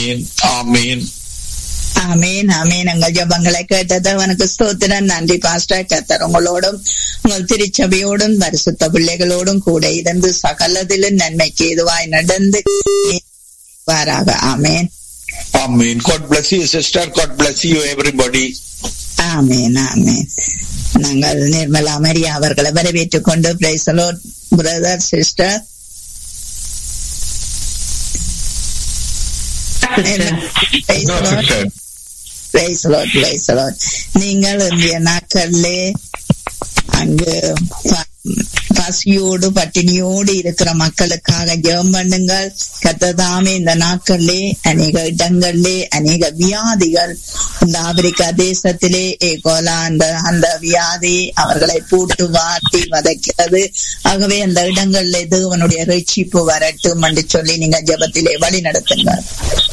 ஆமீன் ஆமீன் ஆமீன் எங்கள் ஜபங்களை கேட்டது அவனுக்கு ஸ்தோத்திரம் நன்றி பாஸ்டர் கத்தர் உங்களோடும் உங்கள் திருச்சபையோடும் பரிசுத்த பிள்ளைகளோடும் கூட இருந்து சகலதிலும் நன்மைக்கு எதுவாய் நடந்து வாராக ஆமேன் Amen. God bless you, sister. God bless you, everybody. ஆமேன் ஆமேன் நாங்கள் நிர்மலா மரியா அவர்களை வரவேற்றுக் கொண்டு பிரைசலோ brother sister sister. Praise the Lord, praise the Lord. நீங்கள் இந்திய நாட்களிலே அங்கு ப- பசியோடு பட்டினியோடு இருக்கிற மக்களுக்காக ஜெபம் பண்ணுங்கள் கத்ததாமே இந்த நாட்களிலே அநேக இடங்களிலே அநேக வியாதிகள் இந்த ஆப்பிரிக்கா தேசத்திலே ஏகோலா அந்த அந்த வியாதி அவர்களை பூட்டு வாட்டி வதைக்கிறது ஆகவே அந்த இடங்களிலே தேவனுடைய ரட்சிப்பு வரட்டும் என்று சொல்லி நீங்க ஜெபத்திலே வழி நடத்துங்கள்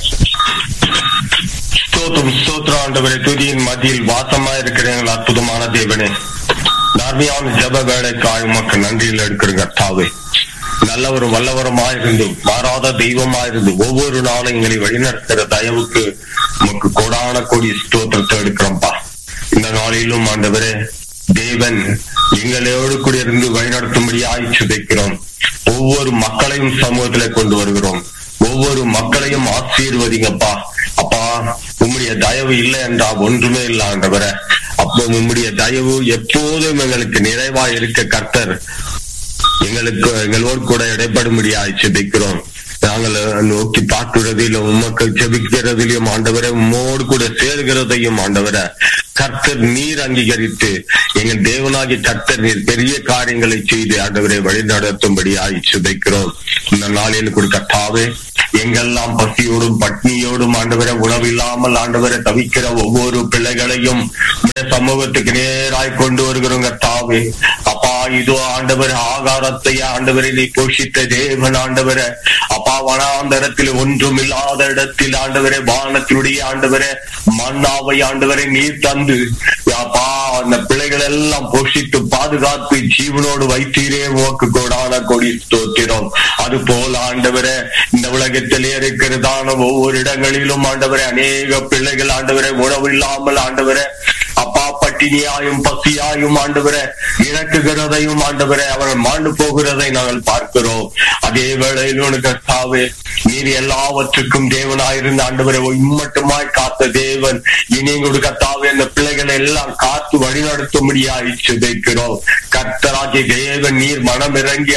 ஸ்தோத்திரம் ஸ்தோத்திரம் ஆண்டவரே துதியின் மத்தியில் வாசமா இருக்கிற எங்கள் அற்புதமான தேவனே தார்மியான ஜப வேலைக்காய் உமக்கு நன்றியில் எடுக்கிற கர்த்தாவே நல்லவரும் வல்லவருமாயிருந்து மாறாத தெய்வமாயிருந்து ஒவ்வொரு நாளும் எங்களை வழிநடத்துகிற தயவுக்கு உமக்கு கோடான கோடி ஸ்தோத்திரத்தை எடுக்கிறோம்ப்பா இந்த நாளிலும் ஆண்டவரே தேவன் எங்களோடு கூட இருந்து வழிநடத்தும்படி ஆய்ச்சிதைக்கிறோம் ஒவ்வொரு மக்களையும் சமூகத்திலே கொண்டு வருகிறோம் ஒவ்வொரு மக்களையும் ஆசீர்வதிங்கப்பா அப்பா உம்முடைய தயவு இல்லை என்றால் ஒன்றுமே இல்லை ஆண்டவரே அப்போ உம்முடைய தயவு எப்போதும் எங்களுக்கு நிறைவா இருக்க கர்த்தர் எங்களுக்கு எங்களோடு கூட இடைப்படும்படியாய் செபிக்கிறோம் நாங்கள் நோக்கி பார்க்கிறதிலும் உமக்கு ஜெபிக்கிறதிலும் ஆண்டவரை உம்மோடு கூட சேர்கிறதையும் ஆண்டவரை கர்த்தர் நீர் அங்கீகரித்து எங்கள் தேவனாகி கர்த்தர் நீர் பெரிய காரியங்களை செய்து ஆண்டவரை வழி நடத்தும்படியாய் சுதைக்கிறோம் இந்த நாளில் கூட கர்த்தாவே எங்கெல்லாம் பசியோடும் பட்னியோடும் ஆண்டவரை உணவில்லாமல் ஆண்டவரை தவிக்கிற ஒவ்வொரு பிள்ளைகளையும் உம்முடைய சமூகத்துக்கு நேராய் கொண்டு வருகிறோம் கர்த்தாவே அப்பா இதோ ஆண்டவர் ஆகாரத்தை ஆண்டவரை நீ போஷித்த தேவன் ஆண்டவரை அப்பா வனாந்தரத்தில் ஒன்றும் இல்லாத இடத்தில் ஆண்டவரே வானத்தினுடைய ஆண்டவரே மன்னாவை ஆண்டவரை நீர் தந்து அப்பா அந்த பிள்ளைகள் எல்லாம் போஷித்து பாதுகாத்து ஜீவனோடு வைத்தீரே உமக்கு கோடான கொடி ஸ்தோத்திரம் அது போல ஆண்டவரே இந்த உலகத்திலே இருக்கிறதான ஒவ்வொரு இடங்களிலும் ஆண்டவரே அநேக பிள்ளைகள் ஆண்டவரே உணவு இல்லாமல் ஆண்டவரே அப்பா பட்டினியாயும் பசியாயும் ஆண்டவரே இறக்குகிறதையும் ஆண்டவரே அவர்கள் மாண்டு போகிறதை நாங்கள் பார்க்கிறோம் அதே வேளையில் உனக்கு கர்த்தாவே நீர் எல்லாவற்றுக்கும் தேவனாயிருந்த ஆண்டவரை இம்மட்டுமாய் காத்த தேவன் இனி எங்களுடைய கர்த்தாவே அந்த பிள்ளைகளை எல்லாம் காத்து வழிநடத்தும்படியாய் சுதைக்கிறோம் கர்த்தராகிய தேவன் நீர் மனம் இறங்கி